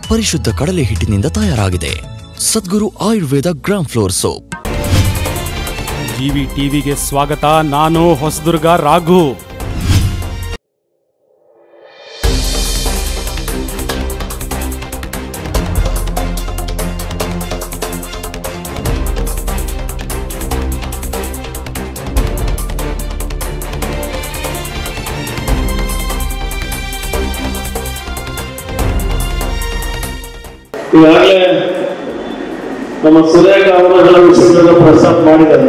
ಪರಿಶುದ್ಧ ಕಡಲೆ ಹಿಟ್ಟಿನಿಂದ ತಯಾರಾಗಿದೆ Sadguru Ayurveda gram flour soap G V ಟಿವಿಗೆ ಸ್ವಾಗತ ನಾನು ಹೊಸದುರ್ಗ ರಾಘು ಈಗಾಗಲೇ ನಮ್ಮ ಸುರೇಖ ಅವರುಗಳ ವಿಷಯವನ್ನು ಪ್ರಸ್ತಾಪ ಮಾಡಿದ್ದಾರೆ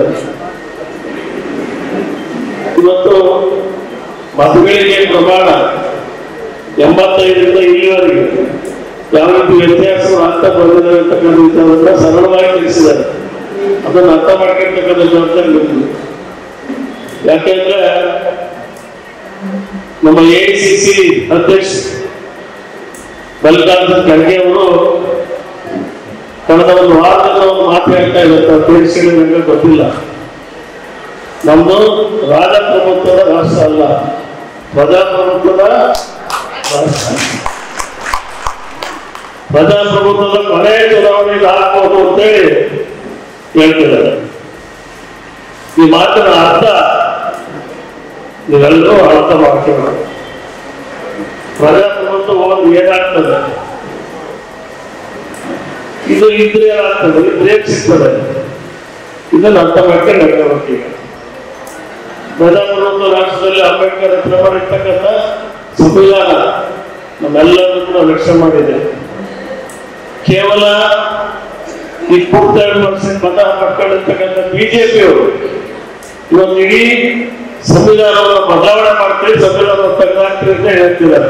ಇವತ್ತು ಮತಗಳಿಗೆ ಪ್ರಮಾಣ ಎಂಬತ್ತೈದರಿಂದ ಇಲ್ಲಿವರೆಗೆ ಯಾವ ರೀತಿ ವ್ಯತ್ಯಾಸಗಳು ಆಗ್ತಾ ಬಂದಿದ್ದಾರೆ ಅಂತಕ್ಕಂಥ ವಿಚಾರವನ್ನ ಸರಳವಾಗಿ ತಿಳಿಸಿದ್ದಾರೆ ಅದನ್ನು ಅರ್ಥ ಮಾಡ್ಕೊಳ್ತಕ್ಕಂಥ ಜವಾಬ್ದಾರಿ ನಮ್ದು ಯಾಕೆಂದ್ರೆ ನಮ್ಮ ಎ ಸಿ ಸಿ ಅಧ್ಯಕ್ಷ ಮಲ್ಲಿಕಾರ್ಜುನ ಖರ್ಗೆ ಅವರು ಕಳೆದ ಒಂದು ವಾರದಿಂದ ಒಂದು ಮಾತು ಹೇಳ್ತಾ ಇರುತ್ತೆ ಅಧ್ಯಕ್ಷರು ನನಗೆ ಗೊತ್ತಿಲ್ಲ ನಮ್ದು ರಾಜಪ್ರಭುತ್ವದ ರಾಷ್ಟ್ರ ಅಲ್ಲ ಪ್ರಜಾಪ್ರಭುತ್ವದ ರಾಷ್ಟ್ರ ಪ್ರಜಾಪ್ರಭುತ್ವದ ಕೊನೆ ಚುನಾವಣೆಗೆ ಹಾಕ್ಬೋದು ಅಂತೇಳಿ ಹೇಳ್ತಿದ್ದಾರೆ ಈ ಮಾತಿನ ಅರ್ಥ ನೀವೆಲ್ಲರೂ ಅರ್ಥ ಮಾಡ್ಕೊಬೇಕು ಪ್ರಜಾಪ್ರಭುತ್ವ ಹೋಗಿ ಏನಾಗ್ತದೆ ಇದು ಇದ್ರೆ ಏನಾಗ್ತದೆ ಇದ್ರೆ ಸಿಗ್ತದೆ ಇದನ್ನು ಅರ್ಥ ಮಾಡ್ಕೊಂಡು ನಡ್ಕೋಬೇಕು ಈಗ ಪ್ರಜಾಪ್ರಭುತ್ವ ರಾಷ್ಟ್ರದಲ್ಲಿ ಅಂಬೇಡ್ಕರ್ ರಚನೆ ಮಾಡಿರ್ತಕ್ಕಂಥ ಸಂವಿಧಾನ ನಮ್ಮೆಲ್ಲರೂ ಕೂಡ ರಕ್ಷಣೆ ಮಾಡಿದೆ ಕೇವಲ ಇಪ್ಪತ್ತೆರಡು ಪರ್ಸೆಂಟ್ ಮತ ಪಡ್ಕೊಂಡಿರ್ತಕ್ಕಂಥ ಬಿಜೆಪಿಯವರು ಇವತ್ತು ಇಡೀ ಸಂವಿಧಾನವನ್ನು ಬದಲಾವಣೆ ಮಾಡ್ತೀವಿ ಸಂವಿಧಾನ ತೆಗೆದಾಕ್ತೀವಿ ಅಂತ ಹೇಳ್ತಿದ್ದಾರೆ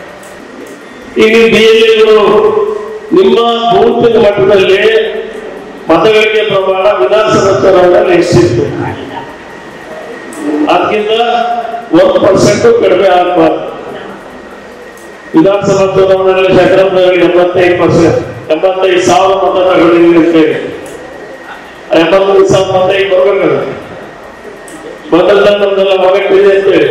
ಈಗ ಬಿಎಲ್ಎಗಳು ನಿಮ್ಮ ಬೂತ್ ಮಟ್ಟದಲ್ಲಿ ಮತಗಳಿಗೆ ಪ್ರಮಾಣ ವಿಧಾನಸಭಾ ಚುನಾವಣೆಯಲ್ಲಿ ಎಷ್ಟಿತ್ತು ಅದಕ್ಕಿಂತ ಒಂದು ಪರ್ಸೆಂಟ್ ಕಡಿಮೆ ಆಗಬಾರ್ದು ವಿಧಾನಸಭಾ ಚುನಾವಣೆಯಲ್ಲಿ ಶಂಕರಪ್ಪನವರಿಗೆ ಎಂಬತ್ತೈದು ಪರ್ಸೆಂಟ್ ಎಂಬತ್ತೈದು ಸಾವಿರ ಮತ ತಗೊಂಡಿದ್ದೀವಿ ಅಂತ ಹೇಳಿ ಆ ಎಂಬತ್ತೈದು ಸಾವಿರ ಮತ ಈಗ ಬರ್ಬೇಕಲ್ಲ ಮೊದಲ ನಮ್ದೆಲ್ಲ ಒಗಟ್ಟಿದೆ ಅಂತೇಳಿ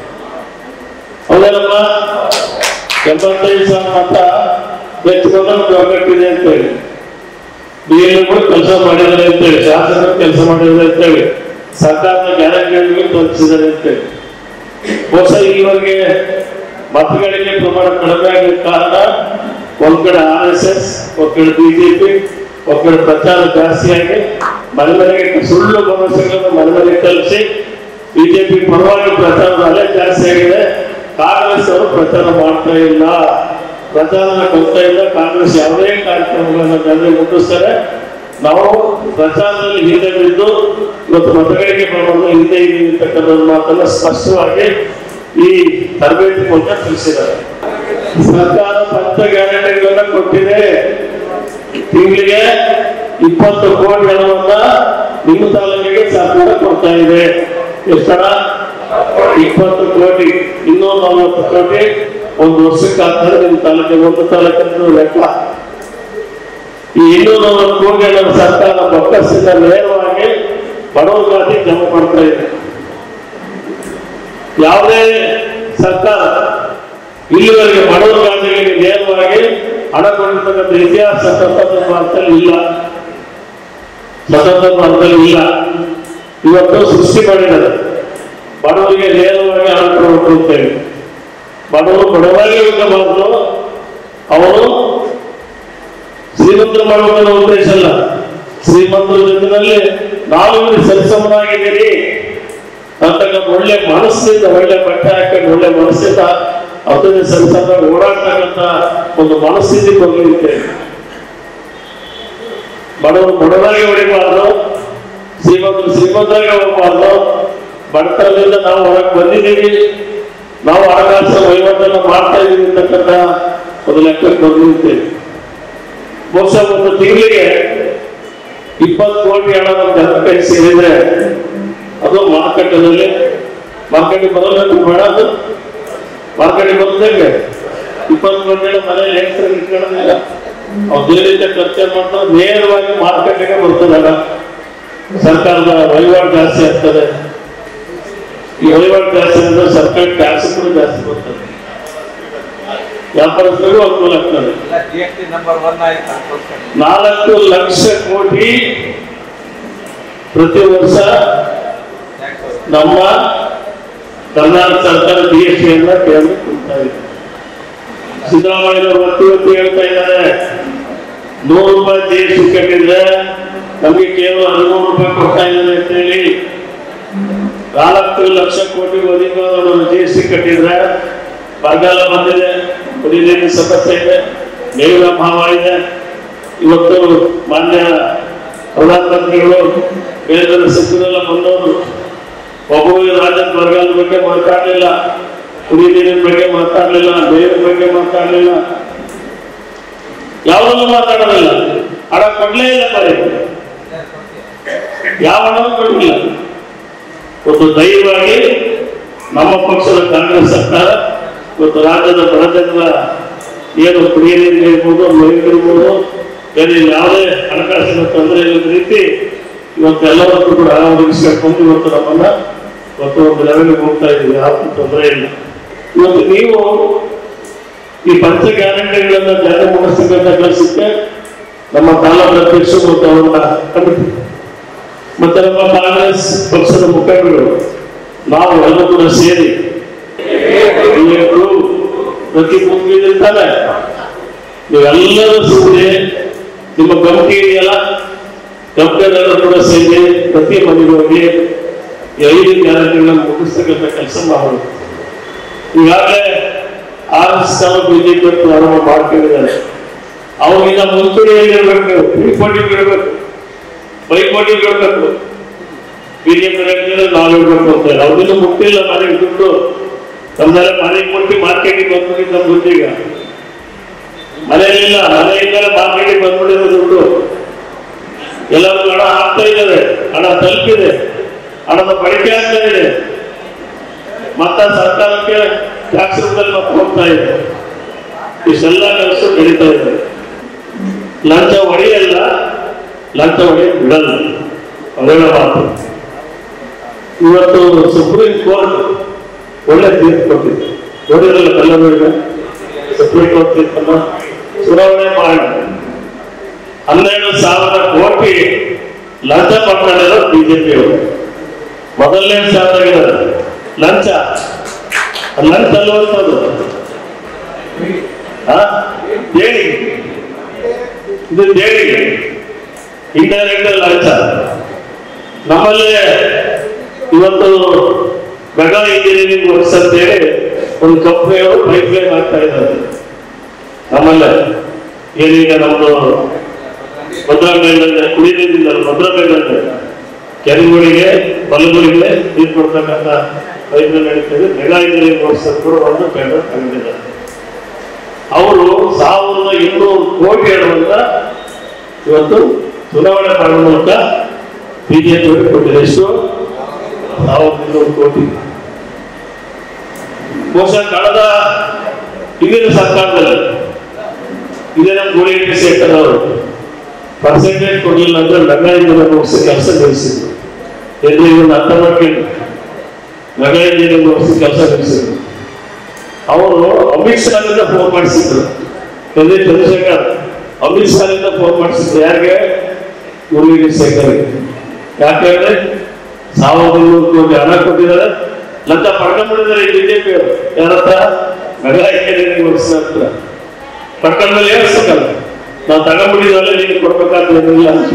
ಹೌದಲ್ಲಮ್ಮ ಎಂಬತ್ತೈದು ಸಾವಿರ ಮತ ಹೆಚ್ಚಿಕೊಂಡು ನಮ್ದು ಒಗ್ಗಟ್ಟಿದೆ ಅಂತೇಳಿ ಬಿ ಎಲ್ ಕೂಡ ಕೆಲಸ ಮಾಡಿದ್ದಾರೆ ಅಂತೇಳಿ ಶಾಸಕರು ಕೆಲಸ ಮಾಡಿದ್ದಾರೆ ಅಂತೇಳಿ ಸರ್ಕಾರದ ಗ್ಯಾರಂಟಿಗಳಿಗೆ ತೋರಿಸಿದ್ದಾರೆ ಅಂತೇಳಿ ಬಹುಶಃ ಈವರೆಗೆ ಮತಗಳಿಗೆ ಪ್ರಮಾಣ ಕಡಿಮೆ ಆಗಿದ್ದ ಕಾರಣ ಒಂದ್ ಕಡೆ ಆರ್ ಎಸ್ ಎಸ್ ಒಂದ್ ಕಡೆ ಬಿಜೆಪಿ ಒಂದ್ ಕಡೆ ಪ್ರಚಾರ ಜಾಸ್ತಿ ಆಗಿ ಮನೆ ಮನೆಗೆ ಸುಳ್ಳು ಭರವಸೆಗಳನ್ನು ಮನೆ ಮನೆಗೆ ಕಲಿಸಿ ಬಿಜೆಪಿ ಪರವಾಗಿ ಪ್ರಚಾರದ ಅಲೆ ಜಾಸ್ತಿ ಆಗಿದೆ ಕಾಂಗ್ರೆಸ್ ಅವರು ಪ್ರಚಾರ ಮಾಡ್ತಾ ಇಲ್ಲ ಪ್ರಚಾರನ ಕೊಡ್ತಾ ಇಲ್ಲ ಕಾಂಗ್ರೆಸ್ ಯಾವುದೇ ಕಾರ್ಯಕ್ರಮಗಳನ್ನು ಜನರಿಗೆ ಮುಟ್ಟಿಸ್ತಾರೆ ನಾವು ಪ್ರಚಾರದಲ್ಲಿ ಹಿಂದೆ ಬಿದ್ದು ಇವತ್ತು ಮತಗಳಿಗೆ ಪ್ರಮಾಣದಲ್ಲಿ ಹಿಂದೆ ಇದ್ದೀವಿ ಅಂತಕ್ಕಂಥ ಮಾತನ್ನ ಸ್ಪಷ್ಟವಾಗಿ ಈ ತರಬೇತಿ ಮೂಲಕ ತಿಳಿಸಿದ್ದಾರೆ ಸರ್ಕಾರ ಪಂಚ ಗ್ಯಾರಂಟಿಗಳನ್ನ ಕೊಟ್ಟಿದೆ ತಿಂಗಳಿಗೆ ಇಪ್ಪತ್ತು ಕೋಟಿ ಹಣವನ್ನ ನಿಮ್ಮ ತಾಲೂಕಿಗೆ ಸರ್ಕಾರ ಕೊಡ್ತಾ ಇದೆ ಎಷ್ಟಣ ಇಪ್ಪತ್ತು ಕೋಟಿ ಇನ್ನೂ ನಲವತ್ತು ಕೋಟಿ ಒಂದು ವರ್ಷಕ್ಕೆ ಆಗ್ತದೆ ನಿಮ್ಮ ತಾಲೂಕಿಗೆ ಒಂದು ತಾಲೂಕಿನ ಲೆಕ್ಕ ಈ ಇನ್ನೂರ ನಲವತ್ತು ಕೋಟಿಗಳನ್ನು ಸರ್ಕಾರ ಬೊಕ್ಕಸಿಂದ ನೇರವಾಗಿ ಬಡವರ ಖಾತೆಗೆ ಜಮಾ ಮಾಡ್ತಾ ಇದೆ ಯಾವುದೇ ಸರ್ಕಾರ ಇಲ್ಲಿವರೆಗೆ ಬಡವರ ಖಾತೆಗಳಿಗೆ ನೇರವಾಗಿ ಹಣ ಕೊಟ್ಟಿರ್ತಕ್ಕಂಥ ಇತಿಹಾಸ ಸ್ವತಂತ್ರ ಭಾರತದಲ್ಲಿ ಇಲ್ಲ ಸ್ವತಂತ್ರ ಭಾರತದಲ್ಲಿ ಇಲ್ಲ ಇವತ್ತು ಸೃಷ್ಟಿ ಮಾಡಿದ್ದಾರೆ ಬಡವರಿಗೆ ನೇರವಾಗಿ ಹಣ ಕೊಡಬೇಕು ಅಂತೇಳಿ ಬಡವರು ಬಡವರಾಗಿ ಉಳಿಸಬಾರದು ಅವರು ಶ್ರೀಮಂತರು ಮಾಡುವ ಉದ್ದೇಶ ಅಲ್ಲ ಶ್ರೀಮಂತರ ಜೊತೆನಲ್ಲಿ ನಾವು ಇಲ್ಲಿ ಸರಿಸಮನಾಗಿದ್ದೀರಿ ಅಂತಕ್ಕಂಥ ಒಳ್ಳೆ ಮನಸ್ಸಿಂದ ಒಳ್ಳೆ ಬಟ್ಟೆ ಹಾಕೊಂಡು ಒಳ್ಳೆ ಮನಸ್ಸಿಂದ ಅದನ್ನೇ ಸರಿಸಮ ಓಡಾಡ್ತಕ್ಕಂಥ ಒಂದು ಮನಸ್ಥಿತಿ ಬಂದಿರುತ್ತೆ ಬಡವರು ಬಡವರಾಗಿ ಹೊಡಿಬಾರ್ದು ಶ್ರೀಮಂತರು ಶ್ರೀಮಂತರಾಗಿ ಹೋಗಬಾರ್ದು ಬಡತನದಿಂದ ನಾವು ಹೊರಗೆ ಬಂದಿದ್ದೀವಿ ನಾವು ಹಣಕಾಸು ವಹಿವಾಟನ್ನು ಮಾಡ್ತಾ ಇದ್ದೀವಿ ಅಂತಕ್ಕಂಥ ಒಂದು ಲೆಕ್ಕಕ್ಕೆ ಬಂದಿರ್ತೇವೆ ಬಹುಶಃ ಒಂದು ತಿಂಗಳಿಗೆ ಇಪ್ಪತ್ತು ಕೋಟಿ ಹಣ ನಮ್ಮ ಜನರ ಕೈ ಸೇರಿದ್ರೆ ಅದು ಮಾರುಕಟ್ಟೆದಲ್ಲಿ ಮಾರ್ಕೆಟಿಗೆ ಬರಬೇಕು ಬೇಡ ಅದು ಮಾರ್ಕೆಟಿಗೆ ಬಂದಂಗೆ ಇಪ್ಪತ್ತು ಕೋಟಿ ಹಣ ಮನೆಯಲ್ಲಿ ಹೆಂಗಸರು ಇಟ್ಕೊಳ್ಳೋದಿಲ್ಲ ಅವ್ರು ಬೇರೆ ರೀತಿಯ ಖರ್ಚು ಮಾಡ್ತಾರೆ ನೇರವಾಗಿ ಮಾರುಕಟ್ಟೆಗೆ ಬರ್ತದಲ್ಲ ಸರ್ಕಾರದ ವಹಿವಾಟು ಜಾಸ್ತಿ ಆಗ್ತದೆ ಈ ವಹಿವಾಟು ಜಾಸ್ತಿ ಅಂದ್ರೆ ಸರ್ಕಾರ ಟ್ಯಾಕ್ಸ್ ಕೂಡ ಜಾಸ್ತಿ ಬರ್ತದೆ ವ್ಯಾಪಾರಸ್ಥರಿಗೂ ಅನುಕೂಲ ಆಗ್ತದೆ G S T number one ಆಯ್ತು ಅದಕ್ಕೋಸ್ಕರ ನಾಲ್ಕು ಲಕ್ಷ ಕೋಟಿ ಪ್ರತಿ ವರ್ಷ ಟ್ಯಾಕ್ಸ್ ನಮ್ಮ ಕರ್ನಾಟಕ ಸರ್ಕಾರ ಜಿ ಎಸ್ ಟಿ ಅನ್ನ ಕೇಂದ್ರ ಕೊಡ್ತಾ ಇದೆ ಸಿದ್ದರಾಮಯ್ಯ ಒತ್ತಿ ಒತ್ತಿ ಹೇಳ್ತಾ ಇದ್ದಾರೆ ನೂರು ರೂಪಾಯಿ ಜಿ ಎಸ್ ಟಿ ಕಟ್ಟಿದ್ರೆ ನಮಗೆ ಕೇವಲ ಹದಿಮೂರು ರೂಪಾಯಿ ಕೊಡ್ತಾ ಇದ್ದಾರೆ ಅಂತ ಹೇಳಿ ನಾಲ್ಕು ಲಕ್ಷ ಕೋಟಿ ಅಧಿಕ ಜಿ ಎಸ್ ಟಿ ಕಟ್ಟಿದ್ರೆ ಬರಗಾಲ ಬಂದಿದೆ ಕುಡಿ ನೀರಿನ ಸಮಸ್ಯೆ ಇದೆ ಮೇವಿನ ಅಭಾವ ಇದೆ ಇವತ್ತು ಮಾನ್ಯ ಪ್ರಧಾನಮಂತ್ರಿಗಳು ಕೇಂದ್ರ ಸಚಿವರೆಲ್ಲ ಬಂದವರು ಒಬ್ಬರು ರಾಜ್ಯದ ಬರಗಾಲದ ಬಗ್ಗೆ ಮಾತಾಡಲಿಲ್ಲ ಕುಡಿ ನೀರಿನ ಬಗ್ಗೆ ಮಾತಾಡಲಿಲ್ಲ ಮೇವಿನ ಬಗ್ಗೆ ಮಾತಾಡಲಿಲ್ಲ ಯಾವುದನ್ನು ಮಾತಾಡಲಿಲ್ಲ ಹಣ ಕೊಡ್ಲೇ ಇಲ್ಲ ಬರೀ ಯಾವ ಹಣವೂ ಕೊಡಲಿಲ್ಲ ಒಂದು ಧೈರ್ಯವಾಗಿ ನಮ್ಮ ಪಕ್ಷದ ಕಾಂಗ್ರೆಸ್ ಸರ್ಕಾರ ಇವತ್ತು ರಾಜ್ಯದ ಬಡಜನರ ಏನು ಕುಡಿಯ ನೀರು ಇರ್ಬೋದು ಮೇವು ಇರ್ಬೋದು ಬೇರೆ ಯಾವುದೇ ಹಣಕಾಸಿನ ತೊಂದರೆ ಇಲ್ಲದ ರೀತಿ ಇವತ್ತು ಎಲ್ಲವನ್ನೂ ಕೂಡ ಹಣ ಒದಗಿಸಿಕೊಂಡು ಇವತ್ತು ನಮ್ಮನ್ನ ಇವತ್ತು ಒಂದು ಲೆವೆಲ್ಗೆ ಹೋಗ್ತಾ ಇದ್ದೀವಿ ಯಾವ ತೊಂದರೆ ಇಲ್ಲ ಇವತ್ತು ನೀವು ಈ ಪಂಚ ಗ್ಯಾರಂಟಿಗಳನ್ನ ಜಾರಿ ಮಾಡಿಸ್ತಕ್ಕಂಥ ಕೆಲಸಕ್ಕೆ ನಮ್ಮ ತಾಲೂಕು ಅಧ್ಯಕ್ಷರು ಮತ್ತು ಅವರ ಕಮಿಟಿ ಮತ್ತೆ ನಮ್ಮ ಕಾಂಗ್ರೆಸ್ ಪಕ್ಷದ ಮುಖಂಡರು ನಾವು ಎಲ್ಲರೂ ಕೂಡ ಸೇರಿ ಇವತ್ತು ಪ್ರತಿ ಮುಗಿದಿರ್ತಾರೆ ನೀವೆಲ್ಲರೂ ಸೇರಿ ನಿಮ್ಮ ಕಮಿಟಿ ಇದೆಯಲ್ಲ ಕಮಿಟಿಯಲ್ಲೆಲ್ಲರೂ ಕೂಡ ಸೇರಿ ಪ್ರತಿ ಮನೆಗೆ ಹೋಗಿ ಈ ಐದು ಗ್ಯಾರಂಟಿಗಳನ್ನು ಮುಗಿಸ್ತಕ್ಕಂಥ ಕೆಲಸ ಮಾಡೋದು ಈಗಾಗಲೇ ಆರು ಸಾವಿರ ಬಿಜೆಪಿ ಪ್ರಾರಂಭ ಮಾಡ್ಕೊಂಡಿದ್ದಾರೆ ಅವ್ರಿಗಿನ್ನ ಮುಂಚೂಣಿಯಲ್ಲಿರ್ಬೇಕು ಪ್ರೀಪೋಟಿಂಗ್ ಇರಬೇಕು ಬೈಪೋಟಿಂಗ್ ಇರಬೇಕು ಬಿಜೆಪಿ ನಾವು ಇರ್ಬೇಕು ಅಂತ ಹೇಳಿ ಅವ್ರಿಗಿನ್ನೂ ಮುಟ್ಟಿಲ್ಲ ಮನೆಗೆ ದುಡ್ಡು ನಮ್ದೆಲ್ಲ ಮನೆಗೆ ಮುಟ್ಟಿ ಮಾರ್ಕೆಟಿಗೆ ಬಂದ್ಬಿಟ್ಟಿದ್ದು ನಮ್ಮ ದುಡ್ಡೀಗ ಮನೆಯಲ್ಲಿಲ್ಲ ಮನೆಯಿಂದಲೇ ಮಾರ್ಕೆಟಿಗೆ ಬಂದ್ಬಿಟ್ಟಿದೆ ದುಡ್ಡು ಎಲ್ಲರಿಗೂ ಹಣ ಆಗ್ತಾ ಇದ್ದಾರೆ ಹಣ ತಲುಪಿದೆ ಹಣದ ಬಳಕೆ ಆಗ್ತಾ ಇದೆ ಮತ್ತ ಸರ್ಕಾರಕ್ಕೆ ಟ್ಯಾಕ್ಸ್ ರೂಪದಲ್ಲಿ ಮತ್ತೆ ಹೋಗ್ತಾ ಇದೆ ಇಷ್ಟೆಲ್ಲ ಕೆಲಸ ನಡೀತಾ ಇದೆ ಲಂಚ ಹೊಡೆಯಲ್ಲ ಲಂಚ ಹೊಡೆಯ ಬಿಡಲ್ಲ ಅವೆಲ್ಲ ಮಾತು ಇವತ್ತು ಸುಪ್ರೀಂ ಕೋರ್ಟ್ ಒಳ್ಳೆ ತೀರ್ಪು ಕೊಟ್ಟಿದೆ ನೋಡಿರಲ್ಲ ಎಲ್ಲರೂ ಈಗ ಸುಪ್ರೀಂ ಕೋರ್ಟ್ ತೀರ್ಪನ್ನ ಚುನಾವಣೆ ಮಾಡಿ ಹನ್ನೆರಡು ಸಾವಿರ ಕೋಟಿ ಲಂಚ ಪಡ್ಕೊಂಡಿರೋ ಬಿಜೆಪಿ ಅವರು ಮೊದಲನೇ ಸ್ಥಾನದಾಗಿದ್ದಾರೆ ಲಂಚ ಅದು ಲಂಚ ಅಲ್ಲುವಂಥದ್ದು ಹಾ ದೇಣಿಗೆ ಇದು ದೇಣಿಗೆ ಇಂಡೈರೆಕ್ಟ್ ಲಂಚ ನಮ್ಮಲ್ಲಿ ಇವತ್ತು ಮೆಗಾ ಇಂಜಿನಿಯರಿಂಗ್ ವರ್ಕ್ಸ್ ಅಂತೇಳಿ ಒಂದು ಕಂಪ್ನಿಯವರು ಪೈಪ್ ಲೈನ್ ಆಗ್ತಾ ಇದ್ದಾರೆ ನಮ್ಮಲ್ಲೇ ಏನೀಗ ನಮ್ದು ಭದ್ರಾ ಮೇಲ್ದಂಡೆ ಕುಡಿ ನೀರಿಲ್ಲ ಭದ್ರಾ ಮೇಲ್ದಂಡೆ ಕೆರೆಗಳಿಗೆ ಬಲಗುರಿಗೆ ನೀರು ಕೊಡ್ತಕ್ಕಂಥ ಪೈಪ್ ಲೈನ್ ನಡೀತದೆ ಮೆಗಾ ಇಂಜಿನಿಯರಿಂಗ್ ವರ್ಕ್ಸ್ ಅಂತ ಕೂಡ ಒಂದು ಟೆಂಡರ್ ತಗೊಂಡಿದ್ದಾರೆ ಅವರು ಸಾವಿರದ ಇನ್ನೂರು ಕೋಟಿ ಹೇಳುವಂತ ಇವತ್ತು ಚುನಾವಣೆ ಮಾಡುವ ಮೂಲಕ ಬಿಜೆಪಿ ಕೊಟ್ಟಿದೆ ಎಷ್ಟು ಸಾವಿರದ ಇನ್ನೂರು ಕೋಟಿ ಬಹುಶಃ ಕಳೆದ ಹಿಂದಿನ ಸರ್ಕಾರದಲ್ಲಿ ಇದೇ ನಮ್ಮ ಗೋಳಿಗೆ ಶೇಖರ್ ಅವರು ಪರ್ಸೆಂಟೇಜ್ ಕೊಡಲಿಲ್ಲ ಅಂದ್ರೆ ನಗಾಯಿಂದ ಮುಗಿಸಿ ಕೆಲಸ ನಿಲ್ಲಿಸಿದ್ರು ಎಲ್ಲಿ ಇದನ್ನು ಅರ್ಥ ಮಾಡ್ಕೊಂಡು ನಗಾಯಿಂದ ಮುಗಿಸಿ ಕೆಲಸ ನಿಲ್ಲಿಸಿದ್ರು ಅವರು ಅಮಿತ್ ಶಾನಿಂದ ಫೋನ್ ಮಾಡಿಸಿದ್ರು ಎಲ್ಲಿ ಚಂದ್ರಶೇಖರ್ ಅಮಿತ್ ಶಾನಿಂದ ಫೋನ್ ಮಾಡಿಸಿದ್ರು ಯಾರಿಗೆ ಗೋಳಿಗೆ ಶೇಖರ್ ಯಾಕೆ ಹೇಳಿದ್ರೆ ಸಾವಿರದ ಇನ್ನೂರು ಕೋಟಿ ಹಣ ಕೊಟ್ಟಿದ್ದಾರೆ ಲಂಚ ಪಡ್ಕೊಂಡ್ಬಿಟ್ಟಿದ್ದಾರೆ ಈ ಬಿಜೆಪಿ ಅವರು ಯಾರತ್ರ ನಗರ ಇಂಜಿನಿಯರಿಂಗ್ ವರ್ಷ ಹತ್ರ ಪಡ್ಕೊಂಡ್ಮೇಲೆ ಏನಿಸ್ಬೇಕಲ್ಲ ನಾವು ತಗೊಂಡ್ಬಿಟ್ಟಿದ್ವಲ್ಲ ನೀನು ಕೊಡ್ಬೇಕಾದ ಏನಿಲ್ಲ ಅಂತ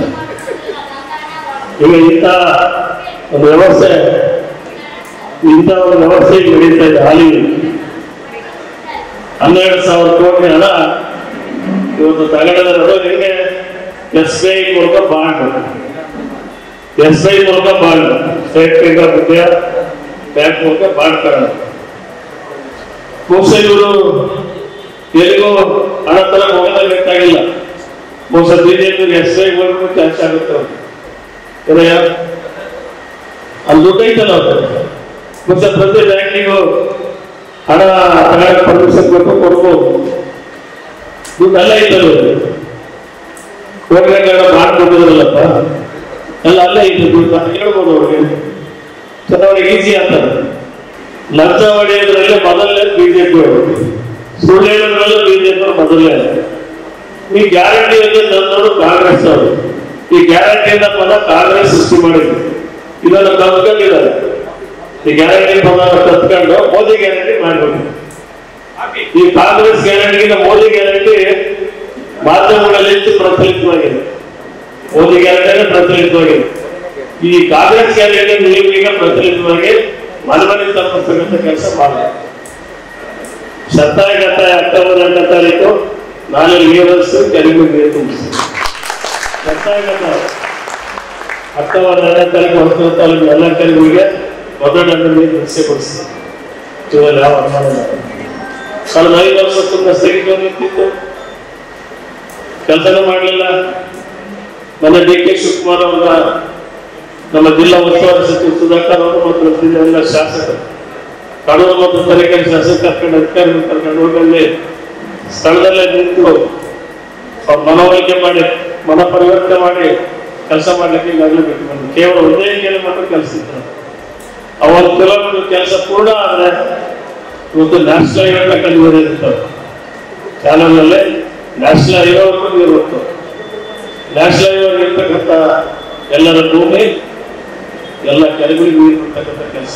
ಈಗ ಇಂಥ ಒಂದು ವ್ಯವಸ್ಥೆ ಇಂಥ ಒಂದು ವ್ಯವಸ್ಥೆ ಈಗ ನಡೀತಾ ಇದೆ ಹಾಲಿಗೆ ಹನ್ನೆರಡು ಸಾವಿರ ಕೋಟಿ ಹಣ ಇವತ್ತು ತಗೊಂಡಿದ್ದಾರೆ ನಿಮಗೆ ಎಸ್ ಬಿ ಐ ಮೂಲಕ ಬಾಂಡ್ ಎಸ್ ಐ ಮೂಲಕ bond State Bank of India bank ಮೂಲಕ ಬಾಂಡ್ ತಗೊಂಡು ಬಹುಶಃ ಇವರು ಎಲ್ಲಿಗೂ ಹಣ ತರ ಹೋಗೋದೇ ಬೇಕಾಗಿಲ್ಲ ಬಹುಶಃ ಬಿಜೆಪಿ ಎಸ್ ಐ ಹೋಗ್ಬಿಟ್ಟು ಚಾನ್ಸ್ ಆಗುತ್ತೆ ಅವ್ರಿಗೆ. ಏನಯ್ಯ ಅಲ್ಲಿ ದುಡ್ಡು ಐತಲ್ಲ ಅವ್ರು ಬಹುಶಃ ಪ್ರತಿ ಬ್ಯಾಂಕಿಗೂ ಹಣ ತಗೊಳಕ್ ಪರ್ಮಿಷನ್ ಕೊಟ್ಟು ಕೊಡ್ಬೋದು ದುಡ್ಡು ಅಲ್ಲೇ ಐತಲ್ಲ ಹೋಗ್ಬೇಕಾದ್ರೆ ಮಾಡ್ಕೊಟ್ಟಿದ್ರಲ್ಲಪ್ಪ ಎಲ್ಲ ಅಲ್ಲೇ ಇದ್ದು ದುಡ್ಡು ಅಂತ ಹೇಳ್ಬೋದು ಅವ್ರಿಗೆ ಚುನಾವಣೆ ಈಸಿ ಆಗ್ತದೆ ಲಂಚ ಹೊಡೆಯೋದ್ರಲ್ಲಿ ಮೊದಲನೇ ಬಿಜೆಪಿ ಅವರು ಸುಳ್ಳು ಹೇಳೋದ್ರಲ್ಲೂ ಬಿಜೆಪಿ ಮೊದಲೇ ಈ ಗ್ಯಾರಂಟಿ ಅಂದ್ರೆ ತಂದವರು ಕಾಂಗ್ರೆಸ್ ಅವರು ಈ ಗ್ಯಾರಂಟಿಯಿಂದ ಪದ ಕಾಂಗ್ರೆಸ್ ಸೃಷ್ಟಿ ಮಾಡಿದ್ರು ಇದನ್ನು ಕಲ್ತ್ಕೊಂಡಿದ್ದಾರೆ ಈ ಗ್ಯಾರಂಟಿ ಪದ ಕಲ್ತ್ಕೊಂಡು ಮೋದಿ ಗ್ಯಾರಂಟಿ ಮಾಡ್ಬೇಕು ಈ ಕಾಂಗ್ರೆಸ್ ಗ್ಯಾರಂಟಿಗಿಂತ ಮೋದಿ ಗ್ಯಾರಂಟಿ ಮಾಧ್ಯಮಗಳಲ್ಲಿ ಹೆಚ್ಚು ಪ್ರಚಲಿತವಾಗಿದೆ ಮೋದಿ ಗ್ಯಾರಂಟಿ ಪ್ರಚಲಿತವಾಗಿದೆ ಈ ಕಾಂಗ್ರೆಸ್ ಗ್ಯಾರಂಟಿ ನೀವು ಈಗ ಪ್ರಚಲಿತವಾಗಿ ಮನೆ ಮನೆ ತಲುಪಿಸ್ತಕ್ಕಂಥ ಕೆಲಸ ಮಾಡಿ ಶತಾಯ ಗತಾಯ ಅಕ್ಟೋಬರ್ ಎರಡನೇ ತಾರೀಕು ನಾಳೆ ನೀರಸ್ಸು ಕೆರೆಗೂ ನೀರು ತುಂಬಿಸಿ ಶತಾಯ ಗತಾಯ ಅಕ್ಟೋಬರ್ ಎರಡನೇ ತಾರೀಕು ಹೊಸ ತಾಲೂಕು ಎಲ್ಲ ಕೆರೆಗಳಿಗೆ ಮೊದಲ ನೀರು ನಿಶ್ಚಯಗೊಳಿಸಿ ಇವೆಲ್ಲ ಯಾವ ಅನುಮಾನ ಇಲ್ಲ. ಕಳೆದ ಐದು ವರ್ಷ ತುಂಬ ಸ್ಥಗಿತ ನಿಂತಿತ್ತು ಕೆಲಸನೂ ಮಾಡಲಿಲ್ಲ ಮೊನ್ನೆ ಡಿ ಕೆ ಶಿವಕುಮಾರ್ ಅವರ ನಮ್ಮ ಜಿಲ್ಲಾ ಉಸ್ತುವಾರಿ ಸಚಿವ ಸುಧಾಕರ್ ಅವರು ಮತ್ತು ಜಿಲ್ಲೆ ಎಲ್ಲ ಶಾಸಕರು ಕಡೂರು ಮತ್ತು ತರೀಕೆರೆ ಶಾಸಕ ಕರ್ಕೊಂಡು ಅಧಿಕಾರಿಗಳು ಕರ್ಕೊಂಡು ಹೋಗಿ ಅಲ್ಲಿ ಸ್ಥಳದಲ್ಲೇ ನಿಂತು ಅವ್ರ ಮನವರಿಕೆ ಮಾಡಿ ಮನ ಪರಿವರ್ತನೆ ಮಾಡಿ ಕೆಲಸ ಮಾಡ್ಲಿಕ್ಕೆ ಈಗಾಗಲೇ ಬಿಟ್ಟು ಬಂದ್ರು ಕೇವಲ ಒಂದೇ ಕೇಳಿ ಮಾತ್ರ ಕೆಲಸ ಇತ್ತು ಅವತ್ತು ಕಿಲೋಮೀಟರ್ ಕೆಲಸ ಪೂರ್ಣ ಆದ್ರೆ ಇವತ್ತು ನ್ಯಾಷನಲ್ ಹೈವೇ ಕಲಿಯೋದೇ ಇರ್ತಾರೆ ಚಾನಲ್ನಲ್ಲಿ ನ್ಯಾಷನಲ್ ಹೈವೇವರೆಗೂ ನೀರು ಹೋಗ್ತವೆ ನ್ಯಾಷನಲ್ ಹೈವೇ ಇರ್ತಕ್ಕಂಥ ಎಲ್ಲರ ಭೂಮಿ ಎಲ್ಲ ಕೆರೆಗಳಿಗೆ ನೀರು ಬಿಡ್ತಕ್ಕಂಥ ಕೆಲಸ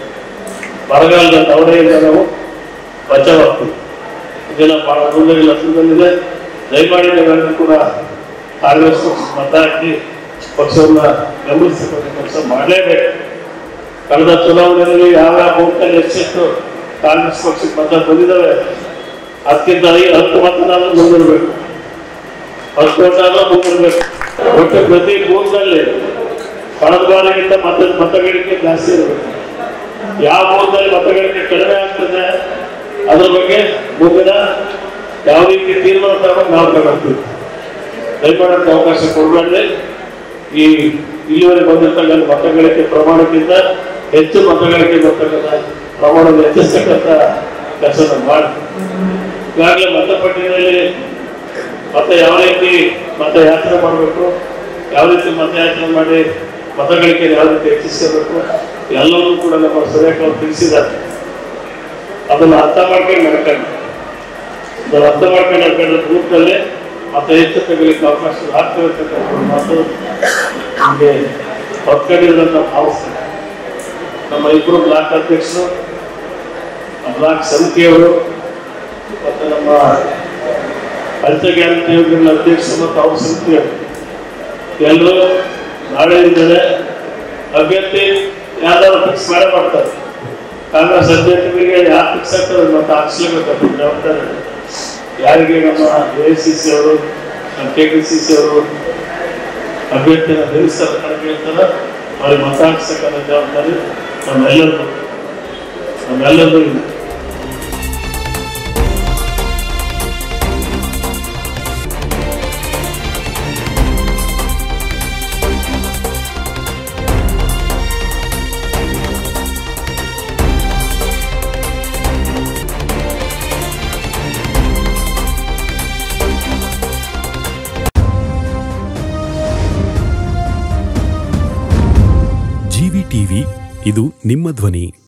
ಬರಗಾಲದ ದವಡೆಯಿಂದ ನಾವು ಬಚಾವಾಗ್ತೀವಿ ಇದೆಲ್ಲ ಬಹಳ ಮುಂದೆ ಲಕ್ಷದಲ್ಲಿದೆ ದಯಮಾಡಿ ನೀವೆಲ್ಲರೂ ಕೂಡ ಕಾಂಗ್ರೆಸ್ ಪಕ್ಷ ಮತ ಹಾಕಿ ಪಕ್ಷವನ್ನ ಗಮನಿಸತಕ್ಕಂಥ ಕೆಲಸ ಮಾಡಲೇಬೇಕು ಕಳೆದ ಚುನಾವಣೆಯಲ್ಲಿ ಯಾವ ಯಾವ ಬೂತ್ನಲ್ಲಿ ಎಷ್ಟೆಷ್ಟು ಕಾಂಗ್ರೆಸ್ ಪಕ್ಷಕ್ಕೆ ಮತ ಬಂದಿದ್ದಾವೆ ಅದಕ್ಕಿಂತ ಐದು ಹತ್ತು ಮತನಾದ್ರೂ ಮುಂದಿರಬೇಕು ಹತ್ತು ಮತನಾದ್ರೂ ಮುಂದಿರಬೇಕು ಒಟ್ಟು ಪ್ರತಿ ಬೂತ್ನಲ್ಲಿ ಕಳೆದ ಬಾರಿಗಿಂತ ಮತ ಮತಗಳಿಕೆ ಜಾಸ್ತಿ ಇರಬೇಕು ಯಾವ ಬೂತ್ನಲ್ಲಿ ಮತಗಳಿಕೆ ಕಡಿಮೆ ಆಗ್ತದೆ ಅದ್ರ ಬಗ್ಗೆ ಮುಂದಿನ ಯಾವ ರೀತಿ ತೀರ್ಮಾನ ತಗೊಂಡು ನಾವು ತಗೊಳ್ತೀವಿ ದಯಮಾಡೋಕೆ ಅವಕಾಶ ಕೊಡಬೇಡ್ರಿ ಈ ಇಲ್ಲಿವರೆಗೆ ಬಂದಿರ್ತಕ್ಕಂಥ ಮತಗಳಿಕೆ ಪ್ರಮಾಣಕ್ಕಿಂತ ಹೆಚ್ಚು ಮತಗಳಿಕೆ ಬರ್ತಕ್ಕಂಥ ಪ್ರಮಾಣವನ್ನು ಹೆಚ್ಚಿಸ್ತಕ್ಕಂಥ ಕೆಲಸ ಮಾಡಿ ಈಗಾಗಲೇ ಮತಪಟ್ಟಿಯಲ್ಲಿ ಮತ ಯಾವ ರೀತಿ ಮತಯಾಚನೆ ಮಾಡಬೇಕು ಯಾವ ರೀತಿ ಮತಯಾಚನೆ ಮಾಡಿ ಮತಗಳಿಕೆ ಯಾವ ರೀತಿ ಹೆಚ್ಚಿಸಬೇಕು ಎಲ್ಲವೂ ಕೂಡ ನಮ್ಮ ಸುರೇಖ ಅವರು ತಿಳಿಸಿದ್ದಾರೆ ಅದನ್ನು ಅರ್ಥ ಮಾಡ್ಕೊಂಡು ನಡ್ಕೊಂಡು ಅದನ್ನು ಅರ್ಥ ಮಾಡ್ಕೊಂಡು ನಡ್ಕೊಂಡ್ರೆ ಗ್ರೂಪ್ನಲ್ಲಿ ಮತ ಹೆಚ್ಚು ತಗೊಳ್ಳಿಕ್ಕೆ ಅವಕಾಶ ಆಗ್ತದೆ ಅಂತಕ್ಕಂಥ ಒಂದು ಮಾತು ನಮಗೆ ಹೊತ್ಕೊಂಡಿರೋದನ್ನ ಭಾವಿಸ್ತೇನೆ ನಮ್ಮ ಇಬ್ಬರು ಬ್ಲಾಕ್ ಅಧ್ಯಕ್ಷರು ಆ ಬ್ಲಾಕ್ ಸಮಿತಿಯವರು ಮತ್ತು ನಮ್ಮ ಪಂಚಗ್ಯಾರಂಟಿ ಯೋಜನೆ ಅಧ್ಯಕ್ಷರು ಮತ್ತು ಅವ್ರ ಸಮಿತಿಯವರು ಎಲ್ಲರೂ ನಾಳೆಯಿಂದಲೇ ಅಭ್ಯರ್ಥಿ ಯಾವ್ದಾದ್ರು ಫಿಕ್ಸ್ ಮಾಡೇ ಮಾಡ್ತಾರೆ ಕಾಂಗ್ರೆಸ್ ಅಭ್ಯರ್ಥಿಗಳಿಗೆ ಯಾರು ಫಿಕ್ಸ್ ಆಗ್ತಾರೆ ಮತ್ತೆ ಹಾಕ್ಸ್ಲೇಬೇಕು ಜವಾಬ್ದಾರಿ ಯಾರಿಗೆ ನಮ್ಮ ಎ ಸಿ ಸಿ ಅವರು ನಮ್ಮ ಕೆ ಪಿ ಸಿ ಸಿ ಅವರು ಅಭ್ಯರ್ಥಿನ ನಿಲ್ಲಿಸ್ತಾರೆ ಕಣಕ್ಕೆ ಹೇಳ್ತಾರೆ ಅವ್ರಿಗೆ ಮತ ಹಾಕ್ಸಕ್ಕಂಥ ಜವಾಬ್ದಾರಿ ನಮ್ಮೆಲ್ಲರದು ನಮ್ಮೆಲ್ಲರದು ಇದೆ ಜಿವಿ ಟಿವಿ ಇದು ನಿಮ್ಮ ಧ್ವನಿ